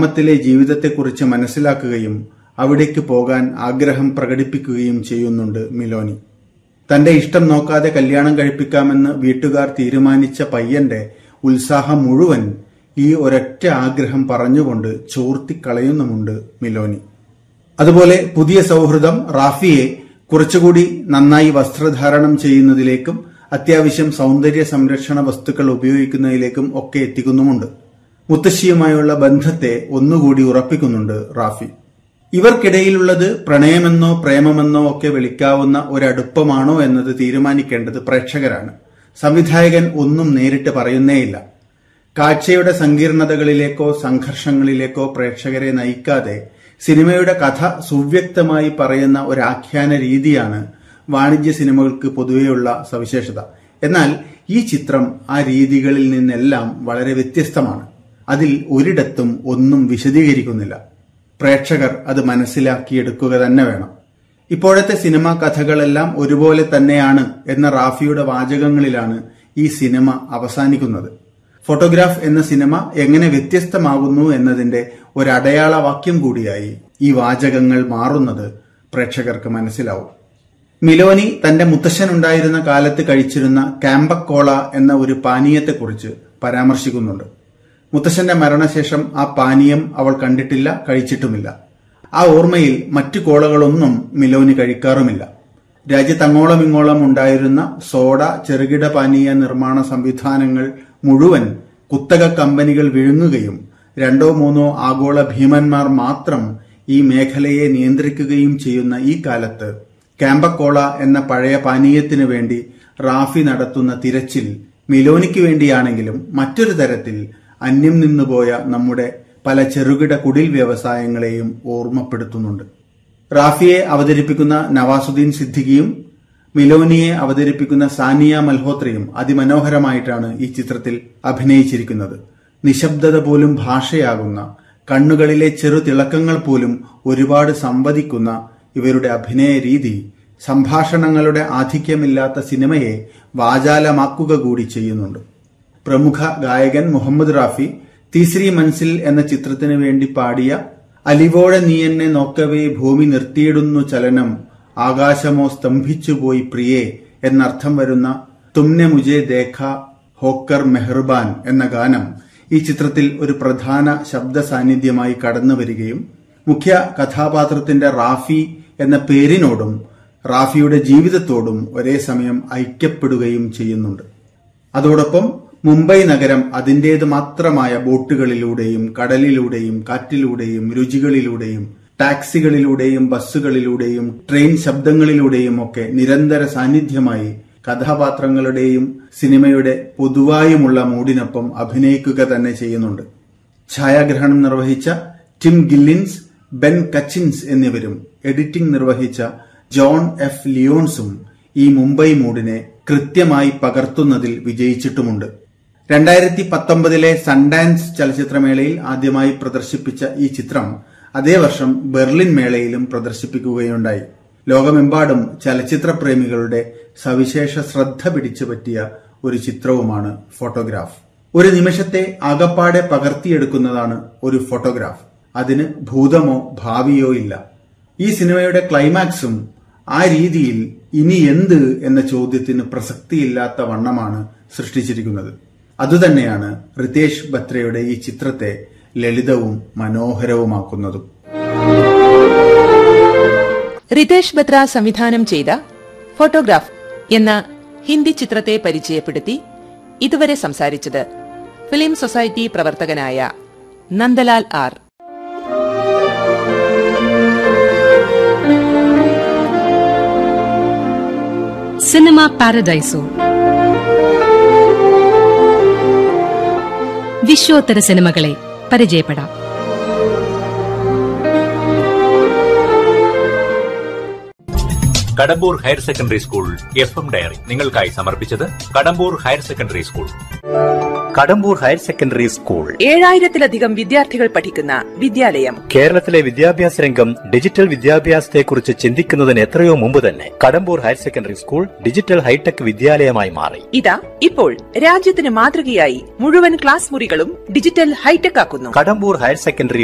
ഗ്രാമത്തിലെ ജീവിതത്തെക്കുറിച്ച് മനസ്സിലാക്കുകയും അവിടേക്ക് പോകാൻ ആഗ്രഹം പ്രകടിപ്പിക്കുകയും ചെയ്യുന്നുണ്ട് മിലോനി തന്റെ ഇഷ്ടം നോക്കാതെ കല്യാണം കഴിപ്പിക്കാമെന്ന് വീട്ടുകാർ തീരുമാനിച്ച പയ്യന്റെ ഉത്സാഹം മുഴുവൻ ഈ ഒരൊറ്റ ആഗ്രഹം പറഞ്ഞുകൊണ്ട് ചോർത്തിക്കളയുന്നുമുണ്ട് മിലോനി അതുപോലെ പുതിയ സൗഹൃദം റാഫിയെ കുറച്ചുകൂടി നന്നായി വസ്ത്രധാരണം ചെയ്യുന്നതിലേക്കും അത്യാവശ്യം സൗന്ദര്യ സംരക്ഷണ വസ്തുക്കൾ ഉപയോഗിക്കുന്നതിലേക്കും ഒക്കെ എത്തിക്കുന്നുമുണ്ട് മുത്തശ്ശിയുമായുള്ള ബന്ധത്തെ ഒന്നുകൂടി ഉറപ്പിക്കുന്നുണ്ട് റാഫി ഇവർക്കിടയിലുള്ളത് പ്രണയമെന്നോ പ്രേമമെന്നോ ഒക്കെ വിളിക്കാവുന്ന ഒരടുപ്പമാണോ എന്നത് തീരുമാനിക്കേണ്ടത് പ്രേക്ഷകരാണ് സംവിധായകൻ ഒന്നും നേരിട്ട് പറയുന്നേയില്ല കാഴ്ചയുടെ സങ്കീർണതകളിലേക്കോ സംഘർഷങ്ങളിലേക്കോ പ്രേക്ഷകരെ നയിക്കാതെ സിനിമയുടെ കഥ സുവ്യക്തമായി പറയുന്ന ഒരു ആഖ്യാന രീതിയാണ് വാണിജ്യ സിനിമകൾക്ക് പൊതുവെയുള്ള സവിശേഷത എന്നാൽ ഈ ചിത്രം ആ രീതികളിൽ നിന്നെല്ലാം വളരെ വ്യത്യസ്തമാണ് അതിൽ ഒരിടത്തും ഒന്നും വിശദീകരിക്കുന്നില്ല പ്രേക്ഷകർ അത് മനസ്സിലാക്കിയെടുക്കുക തന്നെ വേണം ഇപ്പോഴത്തെ സിനിമാ കഥകളെല്ലാം ഒരുപോലെ തന്നെയാണ് എന്ന റാഫിയുടെ വാചകങ്ങളിലാണ് ഈ സിനിമ അവസാനിക്കുന്നത് ഫോട്ടോഗ്രാഫ് എന്ന സിനിമ എങ്ങനെ വ്യത്യസ്തമാകുന്നു എന്നതിന്റെ ഒരടയാള വാക്യം കൂടിയായി ഈ വാചകങ്ങൾ മാറുന്നത് പ്രേക്ഷകർക്ക് മനസ്സിലാവും മിലോനി തന്റെ മുത്തശ്ശനുണ്ടായിരുന്ന കാലത്ത് കഴിച്ചിരുന്ന കാമ്പക്കോള എന്ന ഒരു പാനീയത്തെക്കുറിച്ച് പരാമർശിക്കുന്നുണ്ട് മുത്തശ്ശന്റെ മരണശേഷം ആ പാനീയം അവൾ കണ്ടിട്ടില്ല കഴിച്ചിട്ടുമില്ല ആ ഓർമ്മയിൽ മറ്റു കോളകളൊന്നും മിലോനി കഴിക്കാറുമില്ല രാജ്യത്തങ്ങോളം ഇങ്ങോളം ഉണ്ടായിരുന്ന സോഡ ചെറുകിട പാനീയ നിർമ്മാണ സംവിധാനങ്ങൾ മുഴുവൻ കുത്തക കമ്പനികൾ വിഴുങ്ങുകയും രണ്ടോ മൂന്നോ ആഗോള ഭീമന്മാർ മാത്രം ഈ മേഖലയെ നിയന്ത്രിക്കുകയും ചെയ്യുന്ന ഈ കാലത്ത് കാമ്പക്കോള എന്ന പഴയ പാനീയത്തിനു വേണ്ടി റാഫി നടത്തുന്ന തിരച്ചിൽ മിലോനിക്ക് വേണ്ടിയാണെങ്കിലും മറ്റൊരു തരത്തിൽ അന്യം നിന്നുപോയ നമ്മുടെ പല ചെറുകിട കുടിൽ വ്യവസായങ്ങളെയും ഓർമ്മപ്പെടുത്തുന്നുണ്ട് റാഫിയെ അവതരിപ്പിക്കുന്ന നവാസുദ്ദീൻ സിദ്ദിഖിയും മിലോനിയെ അവതരിപ്പിക്കുന്ന സാനിയ മൽഹോത്രയും അതിമനോഹരമായിട്ടാണ് ഈ ചിത്രത്തിൽ അഭിനയിച്ചിരിക്കുന്നത് നിശബ്ദത പോലും ഭാഷയാകുന്ന കണ്ണുകളിലെ ചെറു തിളക്കങ്ങൾ പോലും ഒരുപാട് സംവദിക്കുന്ന ഇവരുടെ അഭിനയ രീതി സംഭാഷണങ്ങളുടെ ആധിക്യമില്ലാത്ത സിനിമയെ വാചാലമാക്കുക കൂടി ചെയ്യുന്നുണ്ട് പ്രമുഖ ഗായകൻ മുഹമ്മദ് റാഫി തീശ്രീ മൻസിൽ എന്ന ചിത്രത്തിന് വേണ്ടി പാടിയ അലിവോടെ നീ എന്നെ നോക്കവേ ഭൂമി നിർത്തിയിടുന്നു ചലനം ആകാശമോ സ്തംഭിച്ചുപോയി പ്രിയേ എന്നർത്ഥം വരുന്ന തുമ്നെ മുജെ ദേഖ ഹോക്കർ മെഹർബാൻ എന്ന ഗാനം ഈ ചിത്രത്തിൽ ഒരു പ്രധാന ശബ്ദ സാന്നിധ്യമായി കടന്നു വരികയും മുഖ്യ കഥാപാത്രത്തിന്റെ റാഫി എന്ന പേരിനോടും റാഫിയുടെ ജീവിതത്തോടും ഒരേ സമയം ഐക്യപ്പെടുകയും ചെയ്യുന്നുണ്ട് അതോടൊപ്പം മുംബൈ നഗരം അതിന്റേത് മാത്രമായ ബോട്ടുകളിലൂടെയും കടലിലൂടെയും കാറ്റിലൂടെയും രുചികളിലൂടെയും ടാക്സികളിലൂടെയും ബസ്സുകളിലൂടെയും ട്രെയിൻ ശബ്ദങ്ങളിലൂടെയും ഒക്കെ നിരന്തര സാന്നിധ്യമായി കഥാപാത്രങ്ങളുടെയും സിനിമയുടെ പൊതുവായുമുള്ള മൂഡിനൊപ്പം അഭിനയിക്കുക തന്നെ ചെയ്യുന്നുണ്ട് ഛായാഗ്രഹണം നിർവഹിച്ച ടിം ഗില്ലിൻസ് ബെൻ കച്ചിൻസ് എന്നിവരും എഡിറ്റിംഗ് നിർവഹിച്ച ജോൺ എഫ് ലിയോൺസും ഈ മുംബൈ മൂഡിനെ കൃത്യമായി പകർത്തുന്നതിൽ വിജയിച്ചിട്ടുമുണ്ട് രണ്ടായിരത്തി പത്തൊമ്പതിലെ സൺഡാൻസ് ചലച്ചിത്രമേളയിൽ ആദ്യമായി പ്രദർശിപ്പിച്ച ഈ ചിത്രം അതേ വർഷം ബെർലിൻ മേളയിലും പ്രദർശിപ്പിക്കുകയുണ്ടായി ലോകമെമ്പാടും ചലച്ചിത്ര പ്രേമികളുടെ സവിശേഷ ശ്രദ്ധ പിടിച്ചു പറ്റിയ ഒരു ചിത്രവുമാണ് ഫോട്ടോഗ്രാഫ് ഒരു നിമിഷത്തെ ആകപ്പാടെ പകർത്തിയെടുക്കുന്നതാണ് ഒരു ഫോട്ടോഗ്രാഫ് അതിന് ഭൂതമോ ഭാവിയോ ഇല്ല ഈ സിനിമയുടെ ക്ലൈമാക്സും ആ രീതിയിൽ ഇനി എന്ത് എന്ന ചോദ്യത്തിന് പ്രസക്തിയില്ലാത്ത വണ്ണമാണ് സൃഷ്ടിച്ചിരിക്കുന്നത് അതുതന്നെയാണ് റിതേഷ് ബത്രയുടെ ഈ ചിത്രത്തെ ലളിതവും മനോഹരവുമാക്കുന്നതും റിതേഷ് ബത്ര സംവിധാനം ചെയ്ത ഫോട്ടോഗ്രാഫ് എന്ന ഹിന്ദി ചിത്രത്തെ പരിചയപ്പെടുത്തി ഇതുവരെ സംസാരിച്ചത് ഫിലിം സൊസൈറ്റി പ്രവർത്തകനായ നന്ദലാൽ ആർ സിനിമ പാരഡൈസോ വിശ്വോത്തര സിനിമകളെ പരിചയപ്പെടാം Kadambur higher secondary school F M diary നിങ്ങൾക്കായി സമർപ്പിച്ചത് Kadambur higher secondary school Kadambur higher secondary school ഏഴായിരത്തിലധികം വിദ്യാർത്ഥികൾ പഠിക്കുന്ന വിദ്യാലയം കേരളത്തിലെ വിദ്യാഭ്യാസ രംഗം ഡിജിറ്റൽ വിദ്യാഭ്യാസത്തെക്കുറിച്ച് ചിന്തിക്കുന്നതിന് എത്രയോ മുമ്പ് തന്നെ Kadambur higher secondary school digital hi tech വിദ്യാലയമായി മാറി ഇതാ ഇപ്പോൾ രാജ്യത്തിന് മാതൃകയായി മുഴുവൻ ക്ലാസ് മുറികളും ഡിജിറ്റൽ ഹൈടെക് ആക്കുന്നു കടമ്പൂർ ഹയർ സെക്കൻഡറി